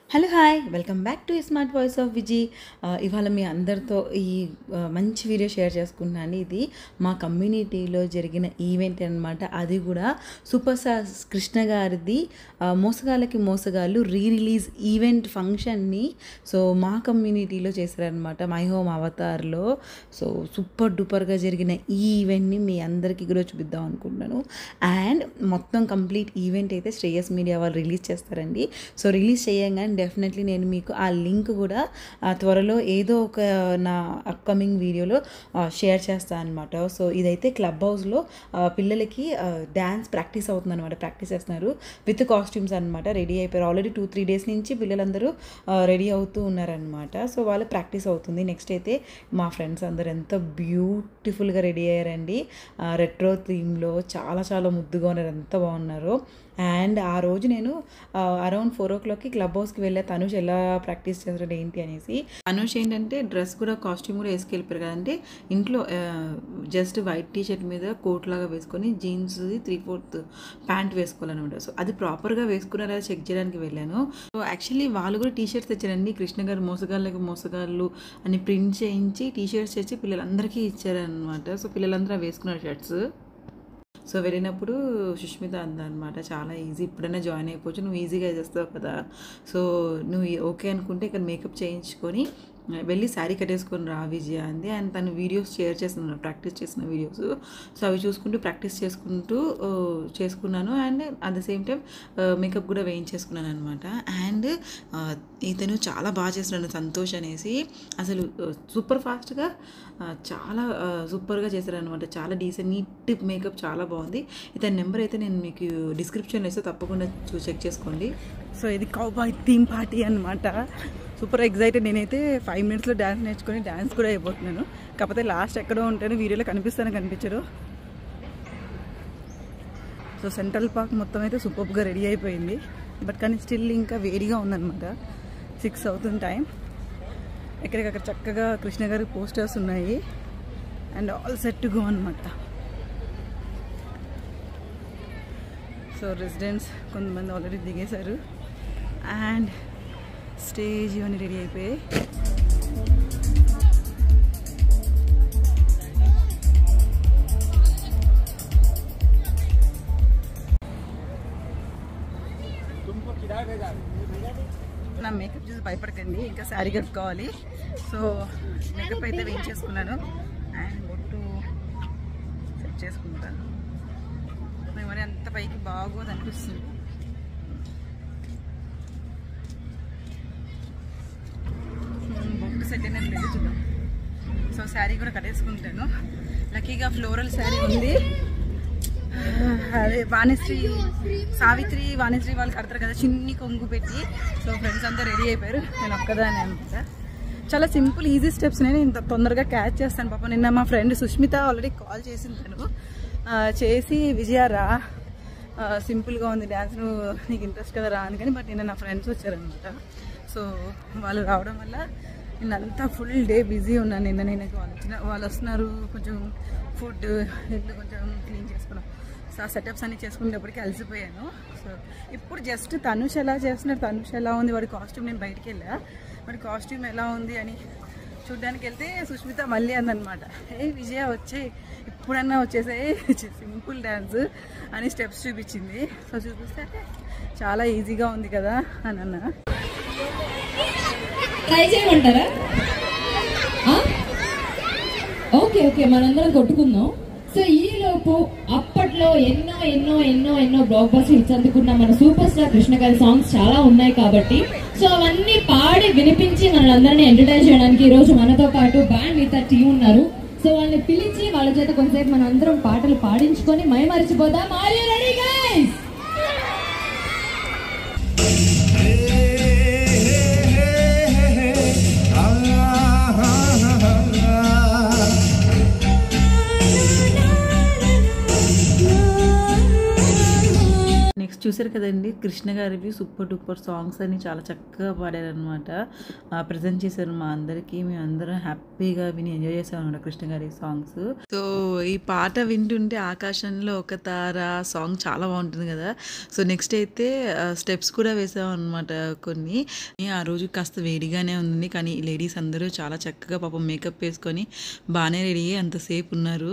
Hello hi welcome back to smart voice of Viji ఆ, ఇవాళ మీ అందరితో ఈ ఆ, మంచి వీడియో షేర్ చేసుకుంటున్నాను ఇది మా కమ్యూనిటీలో జరిగిన ఈవెంట్ అనమాట అది కూడా సూపర్ స్టార్ కృష్ణ గారిది ఆ, మోసగాళ్ళకి మోసగాళ్ళు రీ రిలీజ్ ఈవెంట్ ఫంక్షన్ని సో మా కమ్యూనిటీలో చేశారనమాట మై హోమ్ అవతార్లో సో సూపర్ డూపర్గా జరిగిన ఈ ఈవెంట్ని మీ అందరికీ కూడా చూపిద్దాం అనుకుంటున్నాను అండ్ మొత్తం కంప్లీట్ ఈవెంట్ అయితే శ్రేయస్ మీడియా వాళ్ళు రిలీజ్ చేస్తారండి సో రిలీజ్ చేయంగానే డెఫినెట్లీ నేను మీకు ఆ లింక్ కూడా ఆ, త్వరలో ఏదో ఒక నా అప్కమింగ్ వీడియోలో షేర్ చేస్తాను అనమాట సో ఇదైతే క్లబ్ హౌస్లో పిల్లలకి డ్యాన్స్ ప్రాక్టీస్ అవుతుంది అనమాట ప్రాక్టీస్ చేస్తున్నారు విత్ కాస్ట్యూమ్స్ అనమాట రెడీ అయిపోయారు ఆల్రెడీ టూ త్రీ డేస్ నుంచి పిల్లలందరూ రెడీ అవుతూ ఉన్నారనమాట సో వాళ్ళు ప్రాక్టీస్ అవుతుంది నెక్స్ట్ అయితే మా ఫ్రెండ్స్ అందరు ఎంత బ్యూటిఫుల్గా రెడీ అయ్యారండి రెట్రో థీమ్లో చాలా చాలా ముద్దుగా ఉన్నారు ఎంత బాగున్నారు అండ్ ఆ రోజు నేను అరౌండ్ ఫోర్ ఓ క్లాక్కి క్లబ్ హౌస్కి వెళ్ళా తనుష్ ఎలా ప్రాక్టీస్ చేస్తాడు ఏంటి అనేసి తనుష్ ఏంటంటే డ్రెస్ కూడా కాస్ట్యూమ్ కూడా వేసుకెళ్ళిపోయారు కదంటే ఇంట్లో జస్ట్ వైట్ టీ షర్ట్ మీద కోట్ లాగా వేసుకొని జీన్స్ త్రీ ఫోర్త్ ప్యాంట్ వేసుకోవాలన్నమాట సో అది ప్రాపర్గా వేసుకున్నారా చెక్ చేయడానికి వెళ్ళాను సో యాక్చువల్లీ వాళ్ళు కూడా టీ షర్ట్స్ తెచ్చారండి కృష్ణ గారు మోసగాళ్ళకి మోసగాళ్ళు అని ప్రింట్ చేయించి టీ షర్ట్స్ తెచ్చి పిల్లలందరికీ ఇచ్చారనమాట సో పిల్లలందరూ అవి వేసుకున్నారు షర్ట్స్ సో వెళ్ళినప్పుడు సుష్మిత అందనమాట చాలా ఈజీ ఇప్పుడైనా జాయిన్ అయిపోవచ్చు నువ్వు ఈజీగా చేస్తావు కదా సో నువ్వు ఓకే అనుకుంటే ఇక్కడ మేకప్ చేయించుకొని వెళ్ళి శారీ కట్టేసుకొని రా విజయ అంది అండ్ తను వీడియోస్ షేర్ చేస్తున్నాను ప్రాక్టీస్ చేసిన వీడియోస్ సో అవి చూసుకుంటూ ప్రాక్టీస్ చేసుకుంటూ ఆ, చేసుకున్నాను and at the same time makeup కూడా వేయించేసుకున్నాను అనమాట అండ్ ఇతను చాలా బాగా చేస్తున్నాడు సంతోష్ అనేసి అసలు సూపర్ ఫాస్ట్గా చాలా సూపర్గా చేశారనమాట చాలా డీసెంట్ నీట్ మేకప్ చాలా బాగుంది ఇతని నెంబర్ అయితే నేను మీకు డిస్క్రిప్షన్లో ఇస్తే తప్పకుండా చూ చెక్ చేసుకోండి సో ఇది కౌబాయ్ థీమ్ పార్టీ అనమాట సూపర్ ఎగ్జైటెడ్ నేనైతే ఫైవ్ మినిట్స్లో డ్యాన్స్ నేర్చుకొని డ్యాన్స్ కూడా అయిపోతున్నాను కాకపోతే లాస్ట్ ఎక్కడో ఉంటాను వీడియోలో కనిపిస్తాను కనిపించరు సో సెంట్రల్ పార్క్ మొత్తం అయితే సూపర్గా రెడీ అయిపోయింది బట్ కానీ స్టిల్ ఇంకా వేడిగా ఉందన్నమాట సిక్స్ అవుతుంది టైం ఎక్కడికక్కడ చక్కగా కృష్ణ గారి పోస్టర్స్ ఉన్నాయి అండ్ ఆల్ సెట్ గో అనమాట సో రెసిడెంట్స్ కొంతమంది ఆల్రెడీ దిగేశారు అండ్ స్టేజ్ ఇవన్నీ రెడీ అయిపోయాయి నా మేకప్ చూసి భయపడకండి ఇంకా శారీ కట్టుకోవాలి సో మేకప్ అయితే వేయించేసుకున్నాను అండ్ బొట్టు సెట్ చేసుకుంటాను నాకు మరి అంత పైకి బాగోదు అనిపిస్తుంది మ్మ్, బొట్టు సెట్ అయినట్టు లేదు చూద్దాం సో శారీ కూడా కట్టేసుకుంటాను లక్కీగా ఫ్లోరల్ శారీ ఉంది అదే వాణిశ్రీ సావిత్రి వాణిశ్రీ వాళ్ళు కడతారు కదా చిన్ని కొంగు పెట్టి సో ఫ్రెండ్స్ అంతా రెడీ అయిపోయారు నేను ఒక్కదానే అనమాట చాలా సింపుల్ ఈజీ స్టెప్స్ నేను ఇంత తొందరగా క్యాచ్ చేస్తాను పాప నిన్న మా ఫ్రెండ్ సుష్మిత ఆల్రెడీ కాల్ చేసింది తను ఆ, చేసి విజయ రా ఆ, సింపుల్గా ఉంది డ్యాన్స్ నువ్వు నీకు ఇంట్రెస్ట్ కదా రా అని కానీ బట్ నిన్న నా ఫ్రెండ్స్ వచ్చారనమాట సో వాళ్ళు రావడం వల్ల నిన్నంతా ఫుల్ డే బిజీ ఉన్నాను నిన్న నేను వాళ్ళు వచ్చిన వాళ్ళు వస్తున్నారు కొంచెం ఫుడ్ ఇల్లు కొంచెం క్లీన్ చేసుకున్నాం సో ఆ సెటప్స్ అన్ని చేసుకునేటప్పటికి అలసిపోయాను సో ఇప్పుడు జస్ట్ తనుష్ ఎలా చేస్తున్నాడు తనుష్ ఎలా ఉంది వాడి కాస్ట్యూమ్ నేను బయటికి వెళ్ళా వాడి కాస్ట్యూమ్ ఎలా ఉంది అని చూడ్డానికి వెళ్తే సుష్మిత మళ్ళీ అందనమాట ఏ విజయ వచ్చే ఇప్పుడన్నా వచ్చేసే సింపుల్ డ్యాన్స్ అని స్టెప్స్ చూపించింది సో చూపిస్తే చాలా ఈజీగా ఉంది కదా అని అన్నా ట్రై చేయమంటారా ఆ? ఓకే ఓకే మనందరం కొట్టుకుందాం సో ఈ లోపు అప్పట్లో ఎన్నో ఎన్నో ఎన్నో ఎన్నో బ్లాక్ బస్ హిట్స్ అందుకున్న మన సూపర్ స్టార్ కృష్ణ గారి సాంగ్స్ చాలా ఉన్నాయి కాబట్టి సో అవన్నీ పాడి వినిపించి మనందరినీ ఎంటర్టైన్ చేయడానికి ఈ రోజు మనతో పాటు బ్యాండ్ మిగతా టీం ఉన్నారు సో వాళ్ళని పిలిచి వాళ్ళ చేత కొంతసేపు మనం అందరం పాటలు పాడించుకొని మై మరిచిపోదాం are you ready guys next చూసారు కదండి కృష్ణ గారివి సూపర్ డూపర్ సాంగ్స్ అని చాలా చక్కగా పాడారనమాట ప్రజెంట్ చేశారు మా అందరికీ మేము అందరం హ్యాపీగా విని ఎంజాయ్ చేసాం అనమాట కృష్ణ గారి సాంగ్స్ సో ఈ పాట వింటుంటే ఆకాశంలో ఒక తార సాంగ్ చాలా బాగుంటుంది కదా సో నెక్స్ట్ అయితే స్టెప్స్ కూడా వేసాం అనమాట కొన్ని ఆ రోజు కాస్త వేడిగానే ఉంది కానీ లేడీస్ అందరూ చాలా చక్కగా పాపం మేకప్ వేసుకొని బాగానే రెడీ అయ్యి అంతసేపు ఉన్నారు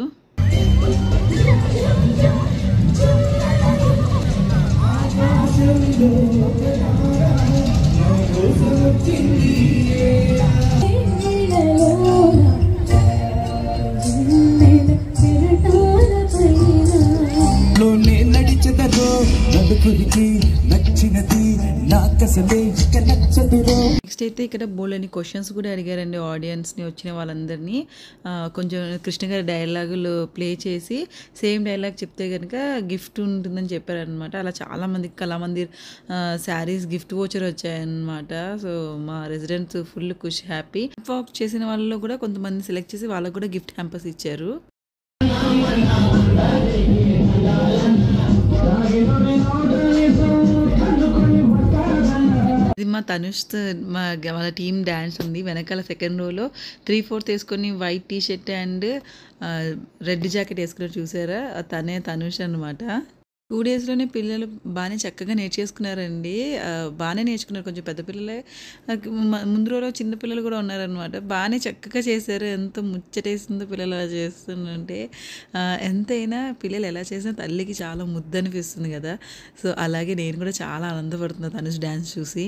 లోనే నడిచెదరో నలుగురికి నచ్చినది నాకసలే ఇక నచ్చదురో నెక్స్ట్ అయితే ఇక్కడ బోల్డ్ క్వశ్చన్స్ కూడా అడిగారండి ఆడియన్స్ని వచ్చిన వాళ్ళందరినీ ఆ, కొంచెం కృష్ణ గారి డైలాగులు ప్లే చేసి సేమ్ డైలాగ్ చెప్తే కనుక గిఫ్ట్ ఉంటుందని చెప్పారనమాట అలా చాలా మందికి కళామందిర్ శారీస్ గిఫ్ట్ వోచర్ వచ్చాయన్నమాట సో మా రెసిడెంట్స్ ఫుల్ ఖుష్ హ్యాపీ వాక్ చేసిన వాళ్ళలో కూడా కొంతమంది సెలెక్ట్ చేసి వాళ్ళకు కూడా గిఫ్ట్ హ్యాంపర్స్ ఇచ్చారు ఇది మా తనుష్ మా వాళ్ళ టీమ్ డ్యాన్స్ ఉంది వెనకాల సెకండ్ రోలో త్రీ ఫోర్త్ వేసుకొని white T shirt and red jacket వేసుకుని చూసారా తనే తనుష్ అనమాట టూ డేస్లోనే పిల్లలు బాగానే చక్కగా నేర్చేసుకున్నారండి ఆ, బాగానే నేర్చుకున్నారు కొంచెం పెద్ద పిల్లలే ఆ, మ- ముందు రోజు చిన్న పిల్లలు కూడా ఉన్నారనమాట బాగానే చక్కగా చేశారు ఎంత ముచ్చటేసిందో పిల్లలు అలా చేస్తుంటే ఆ, ఎంతైనా పిల్లలు ఎలా చేసినా తల్లికి చాలా ముద్దు అనిపిస్తుంది కదా సో అలాగే నేను కూడా చాలా ఆనందపడుతున్నాను తనుష్ డ్యాన్స్ చూసి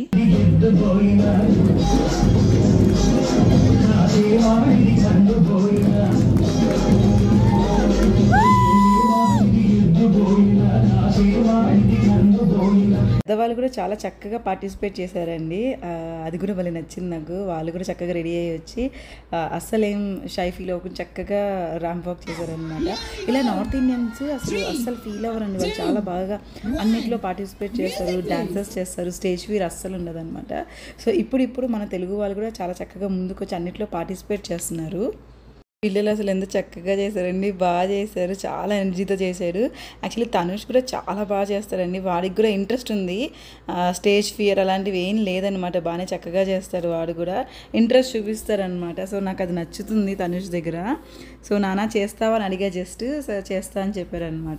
పెద్దవాళ్ళు కూడా చాలా చక్కగా పార్టిసిపేట్ చేశారండి ఆ, అది కూడా భలే నచ్చింది నాకు వాళ్ళు కూడా చక్కగా రెడీ అయ్యి వచ్చి ఆ, అస్సలేం షై ఫీల్ అవ్వకుండా చక్కగా ర్యాంప్ వాక్ చేశారనమాట ఇలా నార్త్ ఇండియన్స్ అసలు అస్సలు ఫీల్ అవ్వరండి వాళ్ళు చాలా బాగా అన్నిట్లో పార్టిసిపేట్ చేస్తారు డాన్సెస్ చేస్తారు స్టేజ్ ఫీర్ అస్సలు ఉండదన్నమాట సో ఇప్పుడు ఇప్పుడు మన తెలుగు వాళ్ళు కూడా చాలా చక్కగా ముందుకు వచ్చి అన్నిట్లో పార్టిసిపేట్ చేస్తున్నారు పిల్లలు అసలు ఎంత చక్కగా చేశారండి బాగా చేశారు చాలా ఎనర్జీతో చేశాడు యాక్చువల్లీ తనుష్ కూడా చాలా బాగా చేస్తాడండి వాడికి కూడా ఇంట్రెస్ట్ ఉంది ఆ, స్టేజ్ ఫియర్ అలాంటివి ఏం లేదనమాట బాగానే చక్కగా చేస్తాడు వాడు కూడా ఇంట్రెస్ట్ చూపిస్తారనమాట సో నాకు అది నచ్చుతుంది తనుష్ దగ్గర సో నానా చేస్తావా అని అడిగా జస్ట్ సో చేస్తా అని చెప్పారనమాట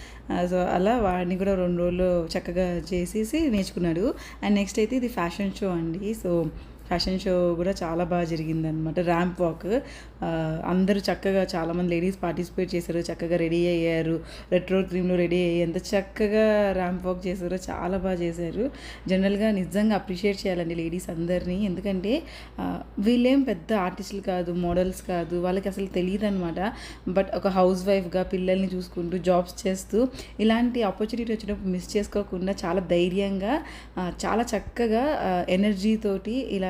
సో అలా వాడిని కూడా రెండు రోజులు చక్కగా చేసేసి నేర్చుకున్నాడు అండ్ నెక్స్ట్ అయితే ఇది ఫ్యాషన్ షో అండి సో ఫ్యాషన్ షో కూడా చాలా బాగా జరిగిందనమాట ర్యాంప్ వాక్ ఆ, అందరూ చక్కగా చాలామంది లేడీస్ పార్టిసిపేట్ చేశారు చక్కగా రెడీ అయ్యారు రెట్రో థీమ్లో రెడీ అయ్యి ఎంత చక్కగా ర్యాంప్ వాక్ చేశారో చాలా బాగా చేశారు జనరల్గా నిజంగా అప్రిషియేట్ చేయాలండి లేడీస్ అందరినీ ఎందుకంటే ఆ, వీళ్ళేం పెద్ద ఆర్టిస్టులు కాదు మోడల్స్ కాదు వాళ్ళకి అసలు తెలియదు అనమాట బట్ ఒక హౌస్ వైఫ్గా పిల్లల్ని చూసుకుంటూ జాబ్స్ చేస్తూ ఇలాంటి ఆపర్చునిటీ వచ్చినప్పుడు మిస్ చేసుకోకుండా చాలా ధైర్యంగా ఆ, చాలా చక్కగా ఎనర్జీ తోటి ఇలాంటి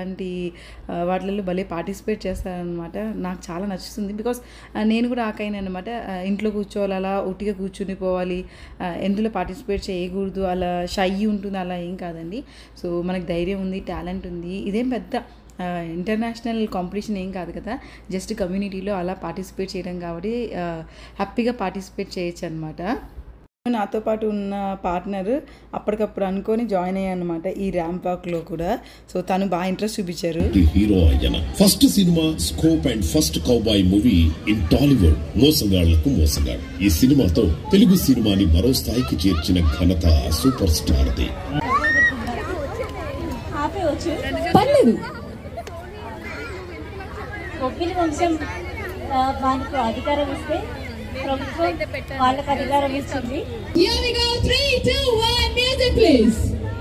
ఆ, వాటిలలో భలే పార్టిసిపేట్ చేస్తారనమాట నాకు చాలా నచ్చుతుంది బికాస్ నేను కూడా ఆకైనా అనమాట ఇంట్లో కూర్చోవాలి అలా ఒట్టిగా కూర్చుని పోవాలి ఆ, ఎందులో పార్టిసిపేట్ చేయకూడదు అలా షై ఉంటుంది అలా ఏం కాదండి సో మనకు ధైర్యం ఉంది టాలెంట్ ఉంది ఇదేం పెద్ద ఇంటర్నేషనల్ కాంపిటీషన్ ఏం కాదు కదా జస్ట్ కమ్యూనిటీలో అలా పార్టిసిపేట్ చేయడం కాబట్టి ఆ, హ్యాపీగా పార్టిసిపేట్ చేయొచ్చు అనమాట నాతో పాటు ఉన్న పార్ట్నర్ అప్పటికప్పుడు అనుకొని జాయిన్ అయ్యాను అనమాట ఈ ర్యాంప్ వాక్లో కూడా సో తను బాగా ఇంట్రెస్ట్ చూపించారు హీరో అయ్యన first cinema scope and first cowboy movie in Tollywood మోసగాళ్లకు మోసగాడు ఈ సినిమాతో తెలుగు సినిమాని మరో స్థాయికి చేర్చిన ఘనత సూపర్ స్టార్ ది ఆపేయచ్చు పర్లేదు కొప్పిలి వంశం ఆ, వానికి అధికారం ఇస్తే ప్రభుత్వం వాళ్ళకి అధికారం ఇస్తుంది Here we go. Three, two, one. Music, please.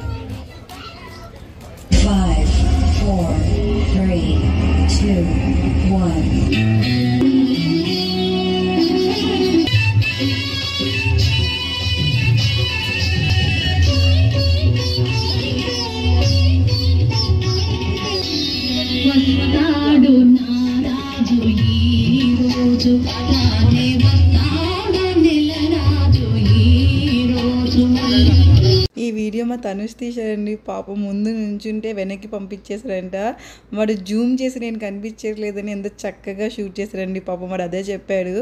Five, four, three, two, one. వస్తాడు నారాజు ఈ రోజు రానే వస్తాడు నెలరాజు ఈ రోజు ఈ వీడియో మా తనుష్ తీశారండి పాపం ముందు నుంచుంటే వెనక్కి పంపించేశారంట వాడు జూమ్ చేసి నేను కనిపించట్లేదని ఎంత చక్కగా షూట్ చేశారండి పాపం వాడు అదే చెప్పాడు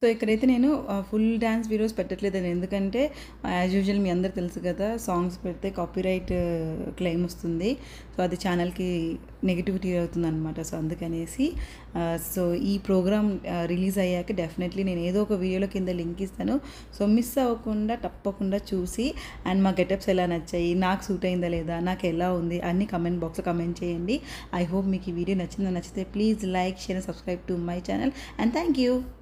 సో ఇక్కడైతే నేను ఫుల్ డ్యాన్స్ వీడియోస్ పెట్టట్లేదని ఎందుకంటే యాజ్ యూజువల్ మీ అందరు తెలుసు కదా సాంగ్స్ పెడితే కాపీరైట్ క్లెయిమ్ వస్తుంది సో అది ఛానల్కి నెగిటివిటీ అవుతుంది అనమాట సో అందుకనేసి ఆ, సో ఈ ప్రోగ్రామ్ రిలీజ్ అయ్యాక డెఫినెట్లీ నేను ఏదో ఒక వీడియోలో కింద లింక్ ఇస్తాను సో మిస్ అవ్వకుండా తప్పకుండా చూసి అండ్ మా గెటప్స్ ఎలా నచ్చాయి నాకు సూట్ అయిందా లేదా నాకు ఎలా ఉంది అన్ని కమెంట్ బాక్స్లో కమెంట్ చేయండి ఐ హోప్ మీకు ఈ వీడియో నచ్చిందో నచ్చితే please like share subscribe to my channel and thank you